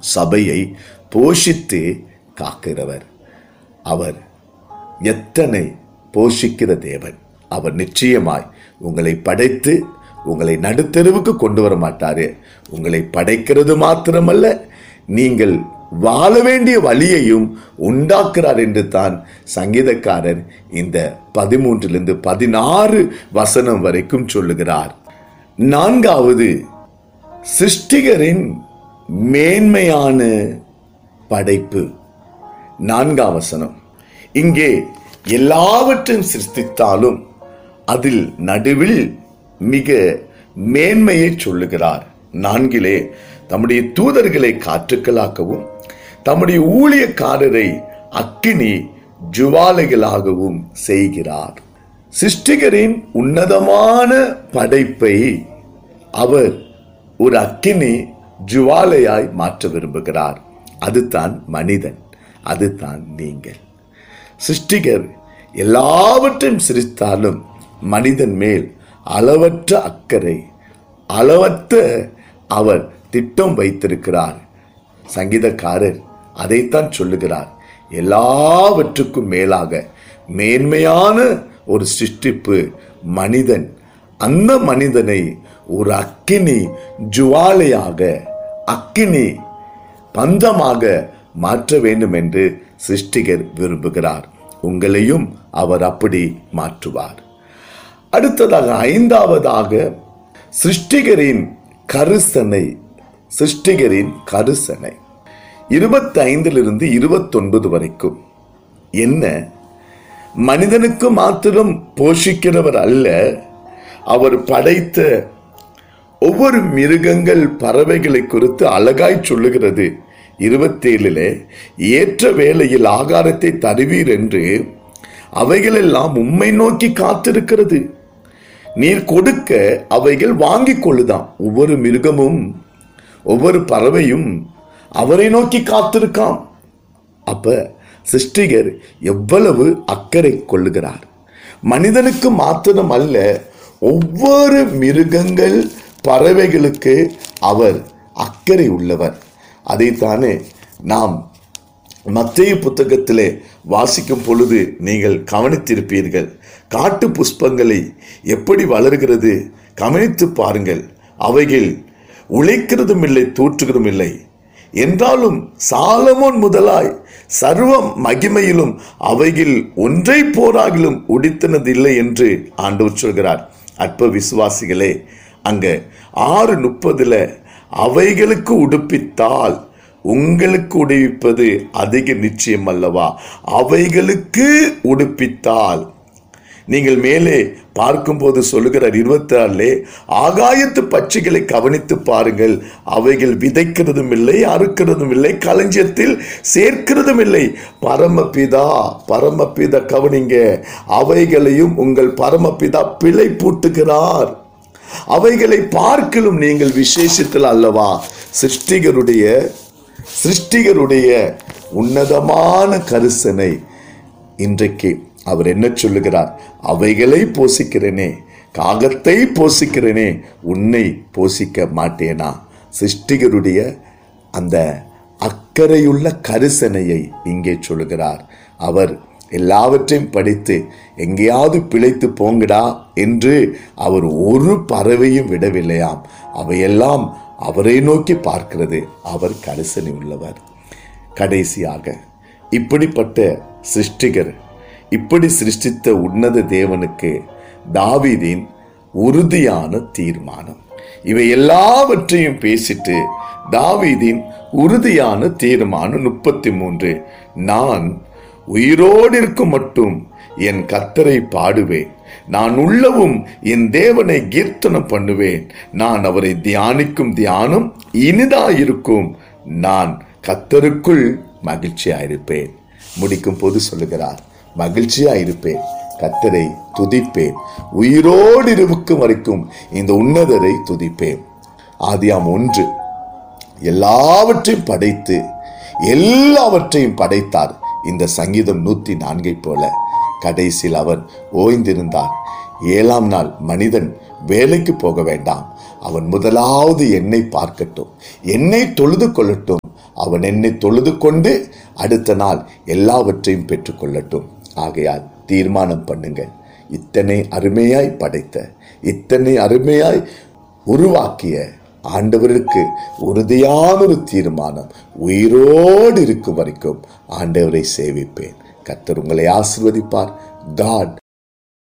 சபையை போஷித்து காக்கிறவர் அவர் எத்தனை போஷிக்கிற தேவன் அவர் நிச்சயமாய் உங்களை படைத்து உங்களை நடுத்தெருவுக்கு கொண்டு வர மாட்டாரு உங்களை படைக்கிறது மாத்திரமல்ல நீங்கள் வாழ வேண்டிய வழியையும் உண்டாக்குறார் என்று தான் சங்கீதக்காரர் இந்த பதிமூன்றிலிருந்து பதினாறு வசனம் வரைக்கும் சொல்லுகிறார் நான்காவது சிருஷ்டிகரின் மேன்மையான படைப்பு நான்காம் வசனம் இங்கே எல்லாவற்றையும் சிருஷ்டித்தாலும் அதில் நடுவில் மிக மேன்மையை சொல்லுகிறார் நான்கிலே தம்முடைய தூதர்களை காற்றுக்களாக்கவும் தம்முடைய ஊழியக்காரரை அக்கினி ஜுவாலைகளாகவும் செய்கிறார் சிருஷ்டிகரின் உன்னதமான படைப்பை அவர் ஒரு அக்கினி ஜுவாலையாய் மாற்ற விரும்புகிறார் அதுதான் மனிதன் அதுதான் நீங்கள் சிருஷ்டிகர் எல்லாவற்றையும் சிரித்தாலும் மனிதன் மேல் அளவற்ற அக்கறை அளவற்ற அவர் திட்டம் வைத்திருக்கிறார் சங்கீதக்காரர் அதைத்தான் சொல்லுகிறார் எல்லாவற்றுக்கும் மேலாக மேன்மையான ஒரு சிருஷ்டிப்பு மனிதன் அந்த மனிதனை ஒரு அக்கினி ஜுவாலையாக அக்கினி பந்தமாக மாற்ற வேண்டும் என்று சிருஷ்டிகர் விரும்புகிறார் உங்களையும் அவர் அப்படி மாற்றுவார் அடுத்ததாக ஐந்தாவதாக சிருஷ்டிகரின் கருசனை சிருஷ்டிகரின் கருசனை இருபத்தி ஐந்திலிருந்து இருபத்தொன்பது வரைக்கும் என்ன மனிதனுக்கு மாத்திரம் போஷிக்கிறவர் அல்ல அவர் படைத்த ஒவ்வொரு மிருகங்கள் பறவைகளை குறித்து அழகாய் சொல்லுகிறது இருபத்தேழிலே ஏற்ற வேளையில் ஆகாரத்தை தருவீர் என்று அவைகளெல்லாம் உம்மை நோக்கி காத்திருக்கிறது நீர் கொடுக்க அவைகள் வாங்கிக் கொள்ளுதாம் ஒவ்வொரு மிருகமும் ஒவ்வொரு பறவையும் அவரை நோக்கி காத்திருக்காம் அப்ப சிருஷ்டிகர் எவ்வளவு அக்கறை கொள்ளுகிறார் மனிதனுக்கு மாத்திரம் அல்ல ஒவ்வொரு மிருகங்கள் பறவைகளுக்கு அவர் அக்கறை உள்ளவர் அதைத்தானே நாம் மத்திய புத்தகத்திலே வாசிக்கும் பொழுது நீங்கள் கவனித்திருப்பீர்கள் காட்டு புஷ்பங்களை எப்படி வளர்கிறது கவனித்து பாருங்கள் அவைகள் உழைக்கிறதும் இல்லை தூற்றுகிறதும் இல்லை என்றாலும் சாலமோன் முதலாய் சர்வ மகிமையிலும் அவைகள் ஒன்றை போராகிலும் உடித்தனதில்லை என்று ஆண்டவர் சொல்கிறார் அற்ப விசுவாசிகளே அங்க ஆறு முப்பதுல அவைகளுக்கு உடுப்பித்தால் உங்களுக்கு உடுவிப்பது அதிக நிச்சயம் அல்லவா அவைகளுக்கு உடுப்பித்தால் நீங்கள் மேலே பார்க்கும்போது சொல்லுகிறார் இருபத்தி ஆறுலே ஆகாயத்து பட்சிகளை கவனித்து பாருங்கள் அவைகள் விதைக்கிறதும் இல்லை அறுக்கிறதும் இல்லை களஞ்சியத்தில் சேர்க்கிறதும் இல்லை பரமபிதா பரமபிதா கவனிங்க அவைகளையும் உங்கள் பரமபிதா பிழை பூட்டுகிறார் அவைகளை பார்க்கலும் நீங்கள் விசேஷத்தில் அல்லவா சிருஷ்டிகருடைய சிருஷ்டிகருடைய உன்னதமான கரிசனை இன்றைக்கு அவர் என்ன சொல்லுகிறார் அவைகளை போசிக்கிறேனே காகத்தை போசிக்கிறேனே உன்னை போசிக்க மாட்டேனா சிருஷ்டிகருடைய அந்த அக்கறையுள்ள கரிசனையை இங்கே சொல்லுகிறார் அவர் எல்லாவற்றையும் படித்து எங்கேயாவது பிழைத்து போங்கடா என்று அவர் ஒரு பறவையும் விடவில்லையாம் அவையெல்லாம் அவரை நோக்கி பார்க்கிறது அவர் கரிசனை உள்ளவர் கடைசியாக இப்படிப்பட்ட சிருஷ்டிகர் இப்படி சிருஷ்டித்த உன்னத தேவனுக்கு தாவீதின் உறுதியான தீர்மானம் இவை எல்லாவற்றையும் பேசிட்டு தாவீதின் உறுதியான தீர்மானம் முப்பத்தி மூன்று நான் உயிரோடு இருக்கும் மட்டும் என் கத்தரை பாடுவேன் நான் உள்ளவும் என் தேவனை கீர்த்தனம் பண்ணுவேன் நான் அவரை தியானிக்கும் தியானம் இனிதாயிருக்கும் நான் கத்தருக்குள் மகிழ்ச்சியாயிருப்பேன் முடிக்கும் போது சொல்லுகிறார் மகிழ்ச்சியாயிருப்பேன் கத்தரை துதிப்பேன் உயிரோடு இருக்கும் வரைக்கும் இந்த உன்னதரை துதிப்பேன் ஆதியாம் ஒன்று எல்லாவற்றையும் படைத்து எல்லாவற்றையும் படைத்தார் இந்த சங்கீதம் நூத்தி நான்கை போல கடைசியில் அவர் ஓய்ந்திருந்தார் ஏழாம் நாள் மனிதன் வேலைக்கு போக வேண்டாம் அவன் முதலாவது என்னை பார்க்கட்டும் என்னை தொழுது கொள்ளட்டும் அவன் என்னை தொழுது கொண்டு அடுத்த நாள் எல்லாவற்றையும் பெற்றுக்கொள்ளட்டும் ஆகையால் தீர்மானம் பண்ணுங்க இத்தனை அருமையாய் படைத்த இத்தனை அருமையாய் உருவாக்கிய ஆண்டவருக்கு உறுதியான ஒரு தீர்மானம் உயிரோடு இருக்கும் வரைக்கும் ஆண்டவரை சேவிப்பேன் கர்த்தர் உங்களை ஆசிர்வதிப்பார் காட்